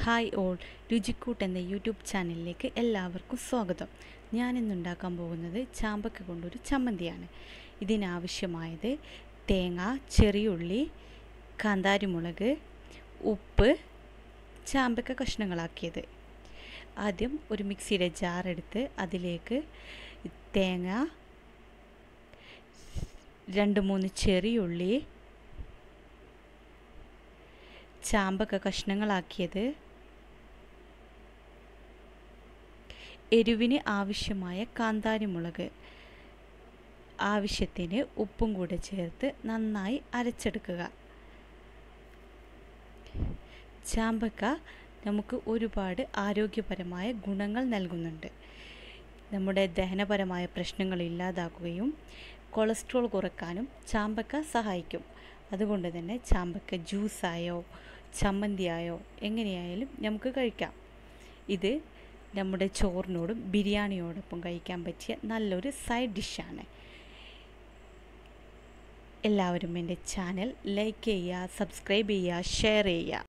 hi all രുചിക്കൂട്ട് എന്ന YouTube ചാനലിലേക്ക് എല്ലാവർക്കും സ്വാഗതം ഞാനിന്ന് ഉണ്ടാക്കാൻ പോകുന്നത് ചാമ്പക്ക കൊണ്ടൊരു ചമ്മന്തിയാണ് ഇതിനാവശ്യമായത് തേങ്ങ ചെറിയുള്ളി കാന്താരിമുളക് ഉപ്പ് ചാമ്പക്ക കഷ്ണങ്ങളാക്കിയത് ആദ്യം ഒരു മിക്സിയുടെ ജാർ എടുത്ത് അതിലേക്ക് തേങ്ങ രണ്ട് മൂന്ന് ചെറിയുള്ളി ചാമ്പക്ക കഷ്ണങ്ങളാക്കിയത് എരിവിന് ആവശ്യമായ കാന്താരിമുളക് ആവശ്യത്തിന് ഉപ്പും കൂടെ ചേർത്ത് നന്നായി അരച്ചെടുക്കുക ചാമ്പക്ക നമുക്ക് ഒരുപാട് ആരോഗ്യപരമായ ഗുണങ്ങൾ നൽകുന്നുണ്ട് നമ്മുടെ ദഹനപരമായ പ്രശ്നങ്ങൾ ഇല്ലാതാക്കുകയും കൊളസ്ട്രോൾ കുറക്കാനും ചാമ്പക്ക സഹായിക്കും അതുകൊണ്ട് തന്നെ ചാമ്പക്ക ജ്യൂസായോ ചമ്മന്തിയായോ എങ്ങനെയായാലും നമുക്ക് കഴിക്കാം ഇത് നമ്മുടെ ചോറിനോടും ബിരിയാണിയോടൊപ്പം കഴിക്കാൻ പറ്റിയ നല്ലൊരു സൈഡ് ഡിഷാണ് എല്ലാവരും എൻ്റെ ചാനൽ ലൈക്ക് ചെയ്യുക സബ്സ്ക്രൈബ് ചെയ്യുക ഷെയർ ചെയ്യുക